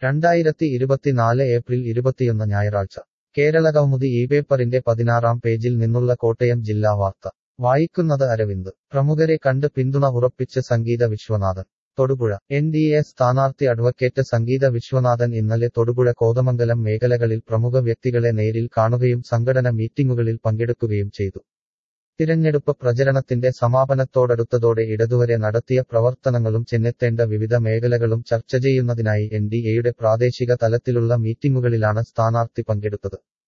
രണ്ടായിരത്തി ഇരുപത്തിനാല് ഏപ്രിൽ ഇരുപത്തിയൊന്ന് ഞായറാഴ്ച കേരള കൗമുദി ഈ പേപ്പറിന്റെ പതിനാറാം പേജിൽ നിന്നുള്ള കോട്ടയം ജില്ലാ വാർത്ത വായിക്കുന്നത് അരവിന്ദ് പ്രമുഖരെ കണ്ട് പിന്തുണ ഉറപ്പിച്ച് Sangeetha Viswanathan Thodupuzha N D A സ്ഥാനാർത്ഥി അഡ്വക്കേറ്റ് സംഗീത വിശ്വനാഥൻ ഇന്നലെ തൊടുപുഴ കോതമംഗലം മേഖലകളിൽ പ്രമുഖ വ്യക്തികളെ നേരിൽ കാണുകയും സംഘടന മീറ്റിംഗുകളിൽ പങ്കെടുക്കുകയും ചെയ്തു തിരഞ്ഞെടുപ്പ് പ്രചരണത്തിന്റെ സമാപനത്തോടടുത്തതോടെ ഇടതുവരെ നടത്തിയ പ്രവർത്തനങ്ങളും ചെന്നെത്തേണ്ട വിവിധ മേഖലകളും ചർച്ച ചെയ്യുന്നതിനായി എൻ ഡി എയുടെ പ്രാദേശിക തലത്തിലുള്ള മീറ്റിംഗുകളിലാണ് സ്ഥാനാർത്ഥി പങ്കെടുത്തത്